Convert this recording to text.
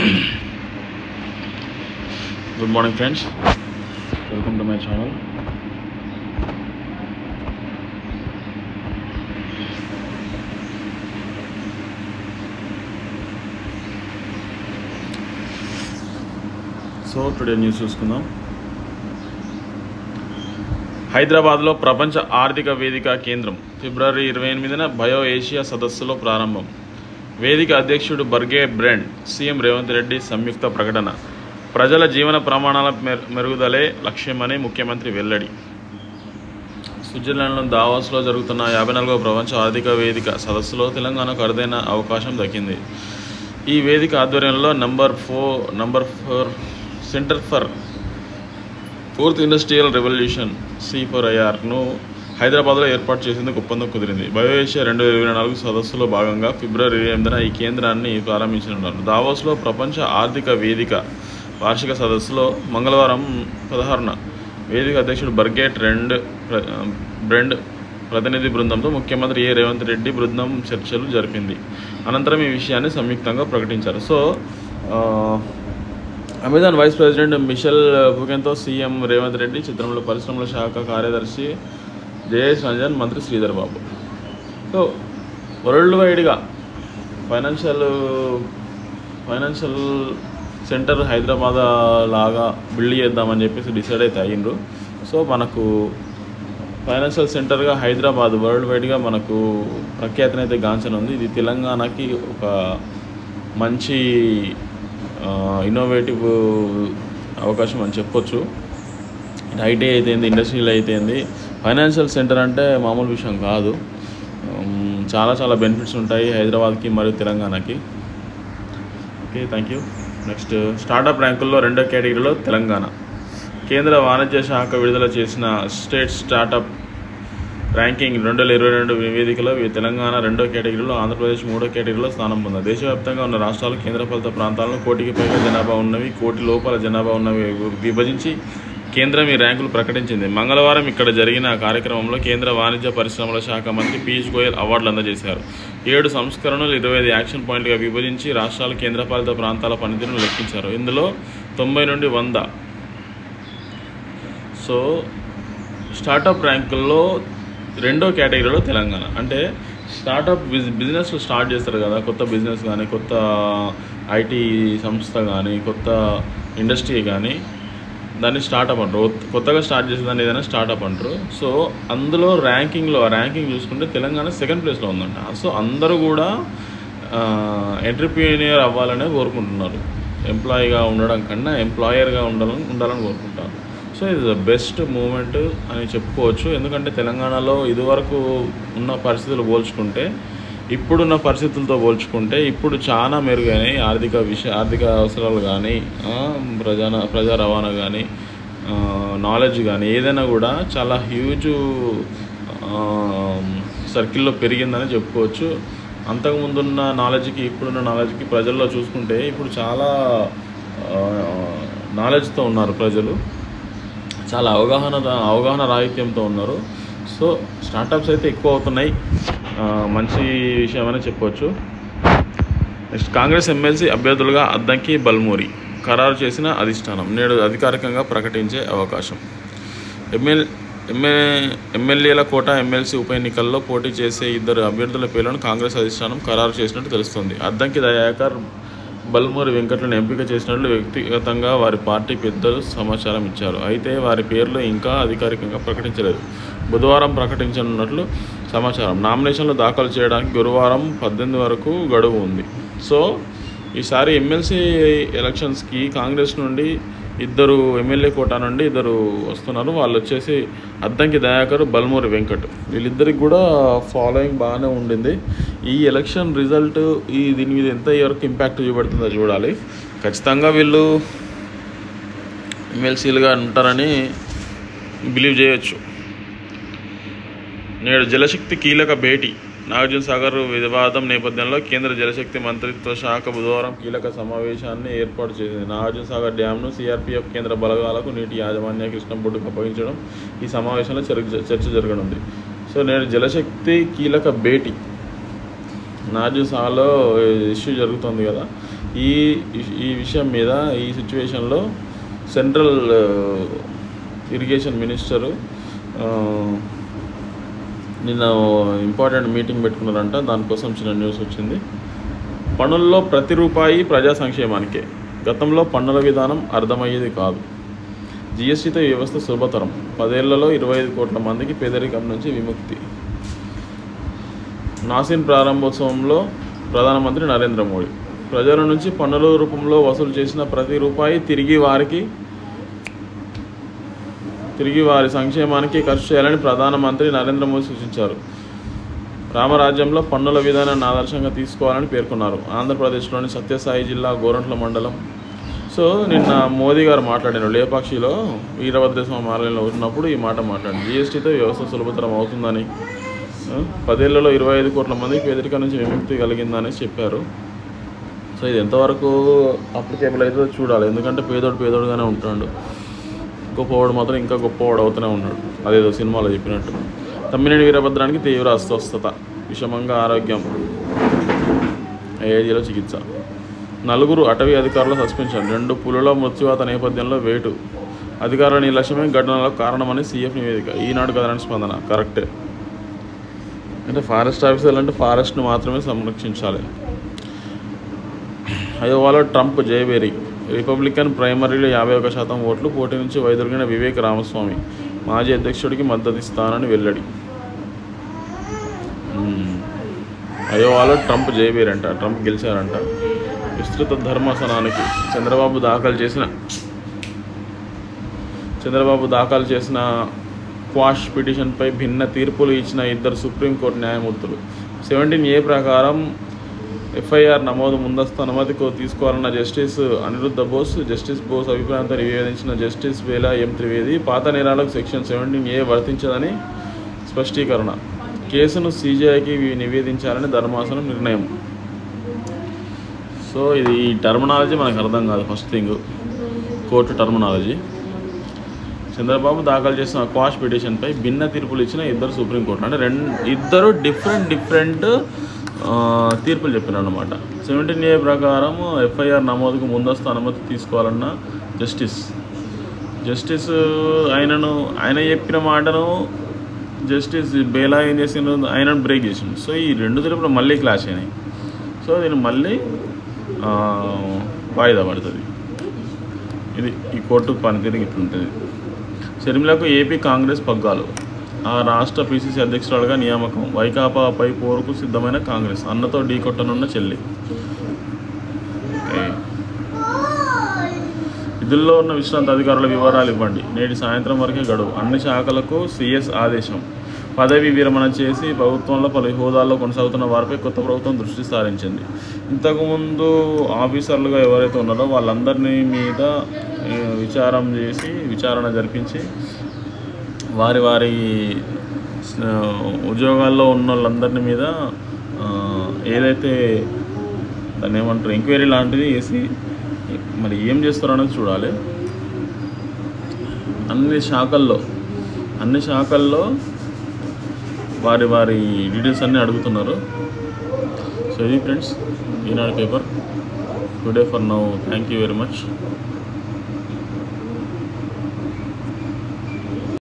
Good morning friends welcome to my channel so today news చూసుకుందాం హైదరాబాద్లో ప్రపంచ ఆర్థిక వేదిక కేంద్రం ఫిబ్రవరి ఇరవై ఎనిమిదిన బయో ఏషియా సదస్సులో ప్రారంభం వేదిక అధ్యక్షుడు Borge Brende CM Revanth Reddy సంయుక్త ప్రకటన ప్రజల జీవన ప్రమాణాల మెరు- మెరుగుదలే లక్ష్యమని ముఖ్యమంత్రి వెల్లడి స్విట్జర్లాండ్లో దావాస్లో జరుగుతున్న యాభై నాలుగవ ప్రపంచ ఆర్థిక వేదిక సదస్సులో తెలంగాణకు అరుదైన అవకాశం దక్కింది ఈ వేదిక ఆధ్వర్యంలో number four number four centre for fourth industrial revolution C four ఐఆర్ను హైదరాబాద్లో ఏర్పాటు చేసేందుకు ఒప్పందం కుదిరింది బయోఏషియా రెండు వేల ఇరవై నాలుగు సదస్సులో భాగంగా ఫిబ్రవరి ఇరవై ఎనిమిదిన ఈ కేంద్రాన్ని ప్రారంభించనున్నారు దావోస్లో ప్రపంచ ఆర్థిక వేదిక వార్షిక సదస్సులో మంగళవారం పదహారున వేదిక అధ్యక్షుడు బర్గేట్ రెండ్ ప్ర- బ్రెండ్ ప్రతినిధి బృందంతో ముఖ్యమంత్రి ఏ రేవంత్ రెడ్డి బృందం చర్చలు జరిపింది అనంతరం ఈ విషయాన్ని సంయుక్తంగా ప్రకటించారు సో ఆ, అమెజాన్ వైస్ ప్రెసిడెంట్ మిషెల్ బుకెన్తో సీఎం రేవంత్ రెడ్డి చిత్రంలో పరిశ్రమల శాఖ కార్యదర్శి జయేష్ రంజన్ మంత్రి శ్రీధర్ బాబు సో వరల్డ్ వైడ్గా ఫైనాన్షియల్ ఫైనాన్షియల్ సెంటర్ హైదరాబాద్ లాగా బిల్డ్ చేద్దామని చెప్పేసి డిసైడ్ అయితే అయ్యిండ్రు సో మనకు ఫైనాన్షియల్ సెంటర్గా హైదరాబాద్ వరల్డ్ వైడ్గా మనకు ప్రఖ్యాతినైతే గాంచన ఉంది ఇది తెలంగాణకి ఒక మంచి ఇన్నోవేటివ్ అవకాశం అని చెప్పొచ్చు ఇటు ఐటీ అయితేంది ఇండస్ట్రియల్ అయితేంది ఫైనాన్షియల్ సెంటర్ అంటే మామూలు విషయం కాదు ఉమ్, చాలా చాలా బెనిఫిట్స్ ఉంటాయి హైదరాబాద్కి మరియు తెలంగాణకి okay thank you next startup ర్యాంకుల్లో రెండో కేటగిరీలో తెలంగాణ కేంద్ర వాణిజ్య శాఖ విడుదల చేసిన స్టేట్ స్టార్టప్ ర్యాంకింగ్ రెండు వేల ఇరవై రెండు నివేదికలో ఈ తెలంగాణ రెండో కేటగిరీలో ఆంధ్రప్రదేశ్ మూడో కేటగిరీలో స్థానం పొందింది దేశవ్యాప్తంగా ఉన్న రాష్ట్రాలు కేంద్రపాలిత ప్రాంతాలను కోటికి పైగా జనాభా ఉన్నవి కోటి లోపల జనాభా ఉన్నవి విభజించి కేంద్రం ఈ ర్యాంకులు ప్రకటించింది మంగళవారం ఇక్కడ జరిగిన కార్యక్రమంలో కేంద్ర వాణిజ్య పరిశ్రమల శాఖ మంత్రి పీయూష్ గోయల్ అవార్డులు అందజేశారు ఏడు సంస్కరణలు ఇరవై ఐదు యాక్షన్ పాయింట్గా విభజించి రాష్ట్రాలు కేంద్రపాలిత ప్రాంతాల పనితీరును లెక్కించారు ఇందులో తొంభై నుండి వంద సో స్టార్టప్ ర్యాంకుల్లో రెండో కేటగిరీలో తెలంగాణ అంటే స్టార్టప్ బిజ్ బిజినెస్ స్టార్ట్ చేస్తారు కదా కొత్త బిజినెస్ కానీ కొత్త ఐటీ సంస్థ కానీ కొత్త ఇండస్ట్రీ కానీ దాన్ని స్టార్టప్ అంటారు కొత్త- కొత్తగా స్టార్ట్ చేసేదాన్ని ఏదైనా స్టార్టప్ అంటారు సో అందులో ర్యాంకింగ్లో ఆ ర్యాంకింగ్ చూసుకుంటే తెలంగాణ సెకండ్ ప్లేస్లో ఉందంట సో అందరూ కూడా ఎంటర్ప్రీనియర్ అవ్వాలనే కోరుకుంటున్నారు ఎంప్లాయీగా ఉండడం కన్నా ఎంప్లాయర్గా ఉండాలని ఉండాలని కోరుకుంటారు సో ఇది ద బెస్ట్ మూమెంట్ అని చెప్పుకోవచ్చు ఎందుకంటే తెలంగాణలో ఇదివరకు ఉన్న పరిస్థితులు పోల్చుకుంటే ఇప్పుడున్న పరిస్థితులతో పోల్చుకుంటే ఇప్పుడు చాలా మెరుగైనాయి ఆర్థిక విషయ ఆర్థిక అవసరాలు కానీ ఆ, ప్రజా ప్రజా రవాణా కానీ నాలెడ్జ్ కానీ ఏదైనా కూడా చాలా హ్యూజ్ సర్కిల్లో పెరిగిందని చెప్పుకోవచ్చు అంతకుముందున్న నాలెడ్జ్కి ఇప్పుడున్న నాలెడ్జ్కి ప్రజల్లో చూసుకుంటే ఇప్పుడు చాలా నాలెడ్జ్తో ఉన్నారు ప్రజలు చాలా అవగాహన అవగాహన రాహిత్యంతో ఉన్నారు సో స్టార్టప్స్ అయితే ఎక్కువ అవుతున్నాయి ఆ, మంచి విషయం అని చెప్పవచ్చు నెక్స్ట్ కాంగ్రెస్ ఎమ్మెల్సీ అభ్యర్థులుగా అద్దంకి బల్మూరి ఖరారు చేసిన అధిష్టానం నేడు అధికారికంగా ప్రకటించే అవకాశం ఎమ్మెల్ ఎమ్మె ఎమ్మెల్యేల కోట ఎమ్మెల్సీ ఉప ఎన్నికల్లో పోటీ చేసే ఇద్దరు అభ్యర్థుల పేర్లను కాంగ్రెస్ అధిష్టానం ఖరారు చేసినట్టు తెలుస్తోంది అద్దంకి దయాకర్ బల్మూరి వెంకట్లను ఎంపిక చేసినట్లు వ్యక్తిగతంగా వారి పార్టీ పెద్దలు సమాచారం ఇచ్చారు అయితే వారి పేర్లు ఇంకా అధికారికంగా ప్రకటించలేదు బుధవారం ప్రకటించనున్నట్లు సమాచారం నామినేషన్లు దాఖలు చేయడానికి గురువారం పద్దెనిమిది వరకు గడువు ఉంది సో ఈసారి ఎమ్మెల్సీ ఎలక్షన్స్కి కాంగ్రెస్ నుండి ఇద్దరు ఎమ్మెల్యే కోటా నుండి ఇద్దరు వస్తున్నారు వాళ్ళు వచ్చేసి అద్దంకి దయాకర్ బల్మూరి వెంకట్ వీళ్ళిద్దరికి కూడా ఫాలోయింగ్ బాగానే ఉండింది ఈ ఎలక్షన్ రిజల్ట్ ఈ దీని మీద ఎంత వరకు ఇంపాక్ట్ చూపెడుతుందో చూడాలి ఖచ్చితంగా వీళ్ళు ఎమ్మెల్సీలుగా ఉంటారని బిలీవ్ చేయొచ్చు నేడు జలశక్తి కీలక భేటీ నాగార్జున సాగర్ వివాదం నేపథ్యంలో కేంద్ర జలశక్తి మంత్రిత్వ శాఖ బుధవారం కీలక సమావేశాన్ని ఏర్పాటు చేసింది నాగార్జున సాగర్ డ్యాంను సిఆర్పీఎఫ్ కేంద్ర బలగాలకు నీటి యాజమాన్య కృష్ణ బొడ్డుకు అప్పగించడం ఈ సమావేశంలో చర్చ చర్చ జరగనుంది సో నేడు జలశక్తి కీలక భేటీ నాగార్జున సాగర్లో ఇష్యూ జరుగుతుంది కదా ఈ ఈ విషయం మీద ఈ సిచ్యువేషన్లో సెంట్రల్ ఇరిగేషన్ మినిస్టరు ఆ, నిన్న ఇంపార్టెంట్ మీటింగ్ పెట్టుకున్నారంట దానికోసం చిన్న న్యూస్ వచ్చింది పన్నుల్లో ప్రతి రూపాయి ప్రజా సంక్షేమానికే గతంలో పన్నుల విధానం అర్థమయ్యేది కాదు జిఎస్టీతో ఈ వ్యవస్థ సులభతరం పదేళ్లలో ఇరవై ఐదు కోట్ల మందికి పేదరికం నుంచి విముక్తి నాసిన్ ప్రారంభోత్సవంలో ప్రధానమంత్రి నరేంద్ర మోడీ ప్రజల నుంచి పన్నుల రూపంలో వసూలు చేసిన ప్రతి రూపాయి తిరిగి వారికి తిరిగి వారి సంక్షేమానికి ఖర్చు చేయాలని ప్రధానమంత్రి నరేంద్ర మోదీ సూచించారు రామరాజ్యంలో పన్నుల విధానాన్ని ఆదర్శంగా తీసుకోవాలని పేర్కొన్నారు ఆంధ్రప్రదేశ్లోని సత్యసాయి జిల్లా గోరంట్ల మండలం సో నిన్న మోదీ గారు మాట్లాడిన లేపాక్షిలో వీరభద్రస్వామి ఆలయంలో ఉన్నప్పుడు ఈ మాట మాట్లాడింది జీఎస్టీతో వ్యవస్థ సులభతరం అవుతుందని ఆ, పదేళ్లలో ఇరవై ఐదు కోట్ల మందికి పేదరికం నుంచి విముక్తి కలిగిందని చెప్పారు సో ఇది ఎంతవరకు అప్లికేబుల్ అవుతుందో చూడాలి ఎందుకంటే పేదోడు పేదోడుగానే ఉంటాడు గొప్పవాడు మాత్రం ఇంకా గొప్పవాడు అవుతూనే ఉన్నాడు అదేదో సినిమాలో చెప్పినట్టు తమ్మినేని వీరభద్రానికి తీవ్ర అస్వస్థత విషమంగా ఆరోగ్యం ఏజీలో చికిత్స నలుగురు అటవీ అధికారుల సస్పెన్షన్ రెండు పులుల మృత్యువాత నేపథ్యంలో వేటు అధికారుల నిర్లక్ష్యమే ఘటనలకు కారణమని సీఎఫ్ నివేదిక ఈనాడు కథనానికి స్పందన కరెక్టే అంటే ఫారెస్ట్ ఆఫీసర్లు అంటే ఫారెస్ట్ను మాత్రమే సంరక్షించాలి అయోవాలో ట్రంప్ జయబేరి రిపబ్లికన్ ప్రైమరీలో యాభై ఒక శాతం ఓట్లు పోటీ నుంచి వైదొలిగిన వివేక్ రామస్వామి మాజీ అధ్యక్షుడికి మద్దతు ఇస్తానని వెల్లడి మ్మ్. అయోవాలో ట్రంప్ జయబేరంట ట్రంప్ గెలిచారంట విస్తృత ధర్మాసనానికి చంద్రబాబు దాఖలు చేసిన చంద్రబాబు దాఖలు చేసిన క్వాష్ పిటిషన్పై భిన్న తీర్పులు ఇచ్చిన ఇద్దరు సుప్రీంకోర్టు న్యాయమూర్తులు సెవెంటీన్ ఏ ప్రకారం ఎఫ్ఐఆర్ నమోదు ముందస్తు అనుమతి కో- తీసుకోవాలన్న జస్టిస్ అనిరుద్ధ బోస్ జస్టిస్ బోస్ అభిప్రాయంతో నివేదించిన జస్టిస్ వేలా ఎం త్రివేది పాత నేరాలకు సెక్షన్ సెవెంటీన్ ఏ వర్తించదని స్పష్టీకరణ కేసును సీజీఐకి నివేదించాలని ధర్మాసనం నిర్ణయం సో ఇది ఈ టర్మినాలజీ మనకు అర్థం కాదు first thing court terminology Chandrababu దాఖలు చేసిన క్వాష్ పిటిషన్పై భిన్న తీర్పులు ఇచ్చిన ఇద్దరు సుప్రీంకోర్టు అంటే రెండు ఇద్దరు డిఫరెంట్ డిఫరెంట్ తీర్పులు చెప్పినారు అనమాట సెవెంటీన్ ఏ ప్రకారం ఎఫ్ఐఆర్ నమోదుకు ముందస్తు అనుమతి తీసుకోవాలన్న జస్టిస్ జస్టిస్ ఆయనను ఆయన చెప్పిన మాటను జస్టిస్ బేలా ఏం చేసిండు ఆయనను బ్రేక్ చేసిండు సో ఈ రెండు తీర్పులు మళ్ళీ క్లాష్ అయినాయి సో దీన్ని మళ్ళీ ఆ, వాయిదా పడుతుంది ఇది ఈ కోర్టు పనితీరు ఇట్లుంటుంది షర్మిలకు ఏపీ కాంగ్రెస్ పగ్గాలు ఆ రాష్ట్ర పిసిసి అధ్యక్షురాలుగా నియామకం వైకాపాపై పోరుకు సిద్ధమైన కాంగ్రెస్ అన్నతో ఢీకొట్టనున్న చెల్లి ఓకే. విధుల్లో ఉన్న విశ్రాంత అధికారుల వివరాలు ఇవ్వండి నేటి సాయంత్రం వరకే గడువు అన్ని శాఖలకు సిఎస్ ఆదేశం పదవి విరమణ చేసి ప్రభుత్వంలో పలు హోదాల్లో కొనసాగుతున్న వారిపై కొత్త ప్రభుత్వం దృష్టి సారించింది ఇంతకుముందు ఆఫీసర్లుగా ఎవరైతే ఉన్నారో వాళ్ళందరినీ మీద ఏ, విచారం చేసి విచారణ జరిపించి వారి వారి ఆ, ఉద్యోగాల్లో ఉన్న వాళ్ళందరినీ మీద ఆ, ఏదైతే దాన్ని ఏమంటారు ఎంక్వైరీ లాంటిది వేసి మరి ఏం చేస్తారో అనేది చూడాలి అన్ని శాఖల్లో అన్ని శాఖల్లో వారి వారి డీటెయిల్స్ అన్నీ అడుగుతున్నారు సో ఇది friends Eenadu paper today for now thank you very much